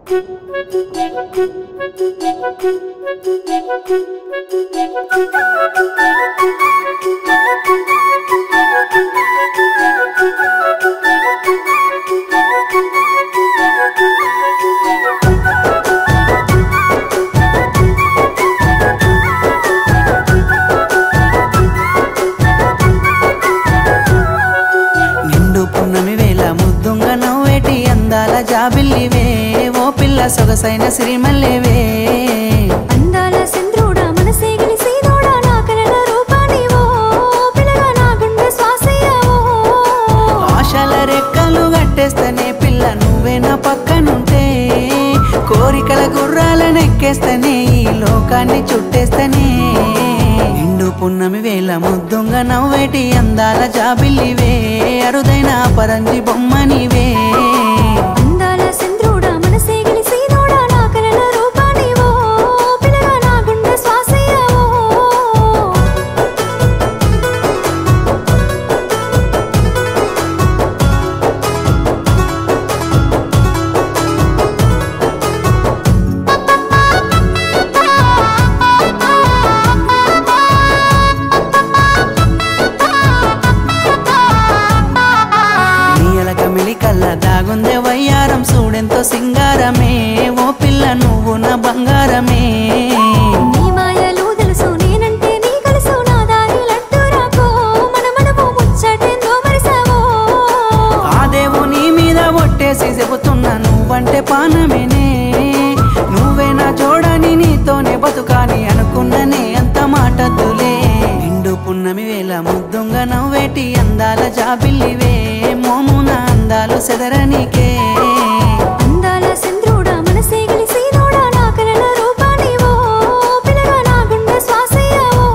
నిండు పున్నమి వేళ ముద్దుంగ నవ్వేటి అందాల జాబిల్లివే ఓ పిల్ల సొగసైన సిరిమల్లివే అందాల చంద్రుడా మనసేగిలి సీదోడా నా కలల రూపానివో పిల్లగా నా గుండె శ్వాసయ్యావో ఆశల రెక్కలు కట్టేస్తేనే పిల్ల నువ్వే నా పక్కనుంటే కోరికల గుర్రాలను ఎక్కేస్తేనే ఈ లోకాన్ని చుట్టేస్తేనే నిండు పున్నమి వేళ ముద్దుంగ నవ్వేటి అందాల జాబిల్లివే అరుదైన పరంజి బొమ్మనివే అందాల చంద్రుడా మనసేగిలి సీదోడా నా కలల రూపానివో పిల్లగా నా గుండె శ్వాసయ్యావో నీయలక మెలికల్ల దాగుందే వయ్యారం చూడెంతో సింగారమే ఓ పిల్ల నువ్వు నా బంగారమే నీ మాయలు తెలుసు నేనంటే నీ కలుసు నా దారి లడ్డు రాకో మన మనము ముచ్చటేందో మరిసావో ఆ దేవుని మీద ఒట్టేసి చెబుతున్నా నువ్వంటే పానమేనే నువ్వే నా చూడని నీతోనే బతుకాని అనుకున్ననే అంత మాటద్దులే నిండు పున్నమి వేళ ముద్దుంగ నవ్వేటి అందాల జాబిల్లివే మోమున అందాలు సెదరనికే అందాల చంద్రుడా మనసేగిలి సీదోడా నా కలల రూపానివో పిల్లగా నా గుండె శ్వాసయ్యావో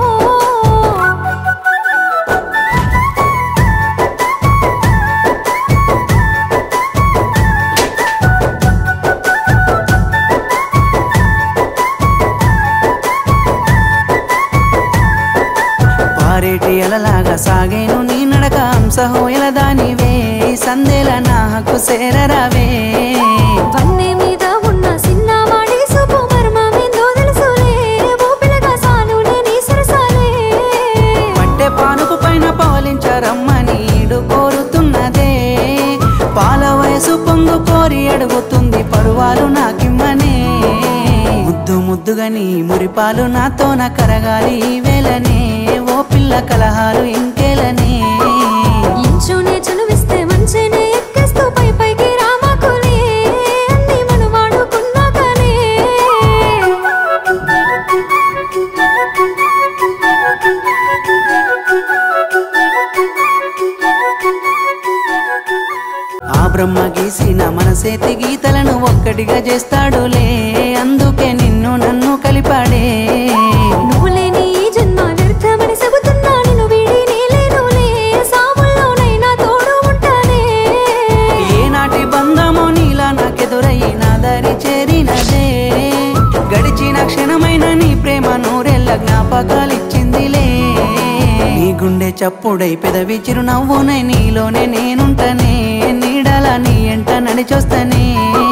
పారేటి అలలాగా సాగేను నీ నడక హంసహోయల దానివే సందేల నా హక్కు సేరరావే వన్నె మీద ఉన్న సిన్నవాడి సుపు మర్మమేందో తెలుసులే ఓ పిల్లగా సాలులే నీ సరసాలే పట్టె పానుపు పైన పవలించరమ్మని ఈడు కోరుతున్నదే పాల వయసు పొంగు కోరి అడుగుతుంది పరువాలు నాకిమ్మనే ముద్దు ముద్దుగా నీ మురిపాలు నాతోన కరగాలి ఈ వేళనే ఓ పిల్ల కలహాలు ఇంకేలనే ఇంచునే చనువిస్తే మంచినే ఎక్కేస్తూ పై పైకి రామాకులే అన్ని మనం వాడుకున్నాకనే ఆ బ్రహ్మ గీసిన మనసేతి గీతలను ఒక్కటిగా చేస్తాడులే అందుకే నిన్ను నన్ను కలిపాడే నువ్వు లేని ఈ జన్మ వ్యర్థమని చెబుతున్నా నిన్ను వీడి నేలేనులే సావుల్లోనైనా తోడు ఉంటానే ఏనాటి బంధమో నీలా నాకెదురయ్యి నా దారి చేరినదే గడిచిన క్షణమైన నీ ప్రేమ నూరెళ్ళ జ్ఞాపకాలిచ్చిందిలే నీ గుండె చప్పుడై పెదవి చిరునవ్వునై నీలోనే నేనుంటనే నీడలా నీ ఎంట నడిచొస్తనే